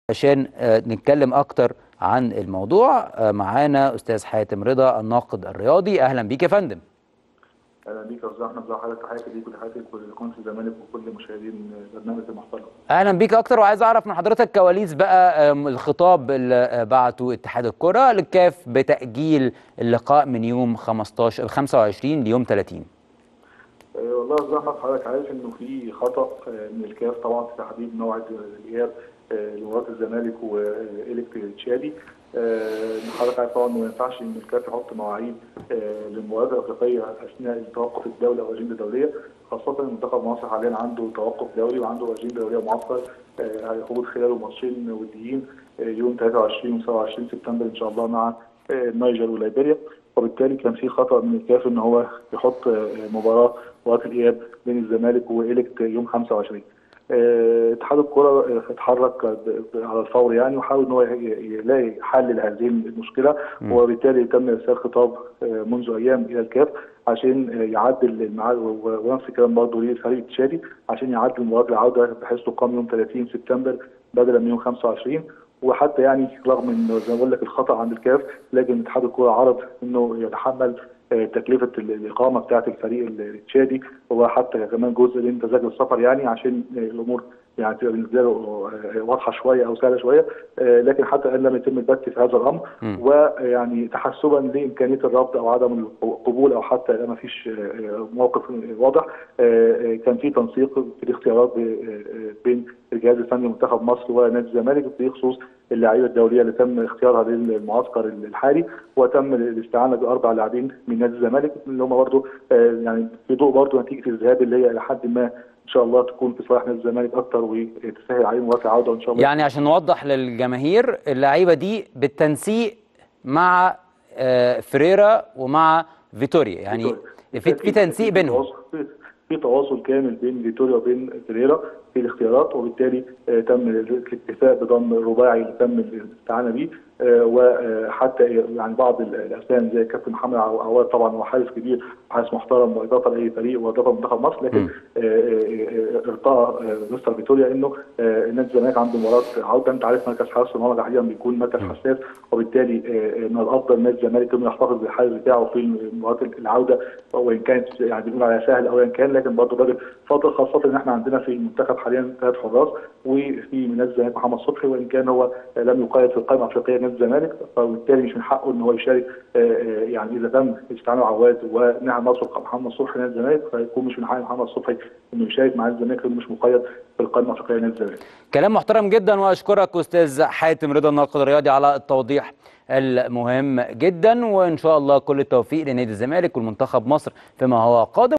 عشان آه، نتكلم اكتر عن الموضوع آه، معانا استاذ حاتم رضا الناقد الرياضي اهلا بيك يا فندم اهلا بيك يا استاذ احمد ازي حضرتك تحياتي ليك وتحياتي لكل قناه الزمالك وكل مشاهدين برنامج المحترم اهلا بيك اكتر وعايز اعرف من حضرتك كواليس بقى آم، الخطاب اللي آه، بعته اتحاد الكره للكاف بتاجيل اللقاء من يوم 15 25 ليوم 30 أه والله يا استاذ احمد حضرتك عارف انه في خطا آه، من الكاف طبعا في تحديد موعد الاياب آه، لمباراه الزمالك والكت تشادي آه، حضرتك عارف طبعا انه ما ينفعش ان الكاف يحط مواعيد آه، للمباريات الافريقيه اثناء توقف الدوله او اجنده دوليه خاصه ان منتخب مصر حاليا عنده توقف دولي وعنده اجنده دوليه معسكر آه، هيخوض خلاله ماتشين وديين آه، يوم 23 و 27 سبتمبر ان شاء الله مع آه، النيجر وليبيريا وبالتالي كان في خطا من الكاف ان هو يحط آه، مباراه مباراه الاياب بين الزمالك واليكت يوم 25 آه، اتحاد الكره آه، اتحرك ب- ب- على الفور يعني وحاول ان هو ي- يلاقي حل لهذه المشكله وبالتالي تم ارسال خطاب آه، منذ ايام الى الكاف عشان آه، يعدل الميعاد و- و- ونفس الكلام برضه للفريق التشادي عشان يعدل مباراه العوده بحيث تقام يوم 30 سبتمبر بدلا من يوم 25 وحتى يعني رغم ان زي ما بقول لك الخطا عند الكاف لكن اتحاد الكره عرض انه يتحمل آه، تكلفه ال- الاقامه بتاعه الفريق التشادي وحتى كمان جزء من تذاكر السفر يعني عشان آه، الامور يعني تبقى بالنسبه له آه، واضحه شويه او سهله شويه آه، لكن حتى الان لم يتم البت في هذا الامر ويعني تحسبا لامكانيه الرفض او عدم القبول او حتى ما فيش آه، موقف واضح آه، آه، كان في تنسيق في الاختيارات ب- آه، بين الجهاز الفني لمنتخب مصر ونادي الزمالك بخصوص اللعيبه الدوليه اللي تم اختيارها للمعسكر الحالي وتم الاستعانه باربع لاعبين من نادي الزمالك اللي هم برضه يعني في ضوء برضه نتيجه الذهاب اللي هي الى حد ما ان شاء الله تكون في صالح نادي الزمالك اكتر وتسهل عليهم مباراه العوده وان شاء الله يعني عشان نوضح للجماهير اللعيبه دي بالتنسيق مع آه، فريرا ومع فيتوريا يعني فيتوريا. في في تنسيق بينهم تواصل- في- في تواصل كامل بين فيتوريا وبين فيريرا في الاختيارات وبالتالي آه، تم الاتفاق بضم الرباعي اللي تم الاستعانه به آه، وحتى يعني بعض ال- الاسامي زي كابتن محمد عو- عواد طبعا هو حارس كبير وحارس محترم واضافه لاي فريق واضافه لمنتخب مصر لكن مم. آه، آه، آه، ارتأى آه، مستر فيتوريا انه آه، نادي الزمالك عنده مباراه عوده انت عارف مركز حارس المرمى احيانا بيكون مركز حساس وبالتالي آه، من الافضل نادي الزمالك انه يحتفظ بالحارس بتاعه في مباراه العوده وان كانت يعني بنقول عليها سهل او ان كان لكن برضه الراجل فاضل خاصه ان احنا عندنا في المنتخب حاليا ثلاث حراس وفي من نادي الزمالك محمد صبحي وان كان هو آه، لم يقيد في القائمه الافريقيه نادي الزمالك فبالتالي مش من حقه ان هو يشارك آه، آه، يعني اذا تم استعانه عواد ونعم نصر محمد صبحي نادي الزمالك فيكون مش من حق محمد صبحي انه يشارك مع نادي الزمالك لانه مش مقيد في القائمه الافريقيه نادي الزمالك كلام محترم جدا واشكرك استاذ حاتم رضا الناقد الرياضي على التوضيح المهم جدا وان شاء الله كل التوفيق لنادي الزمالك والمنتخب مصر فيما هو قادم